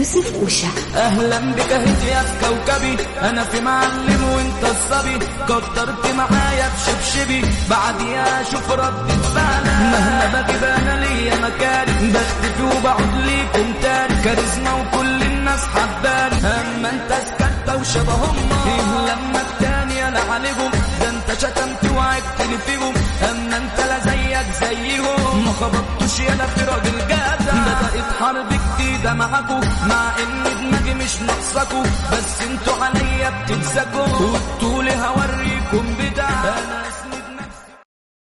يوسف أوشا اهلا بك هدية في كوكبي انا في معلم وانت الصبي كترت معايا بشبشبي بعديها اشوف ردة فعلك مهما بجيب انا ليا مكان بختفي وبعود ليكم تاني كاريزما وكل الناس حباني اما انت سكتة وشبههم ايه لما التاني انا عليهم ده انت شتمت وعدت لي فيهم اما انت لا زيك زيهم ما خبطتش يالا في راجل جدع بدأت حرب جديدة معاكو مع ان دماغي مش ناقصاكو بس انتوا عليا بتتزكوا وقلتولي هوريكم بدي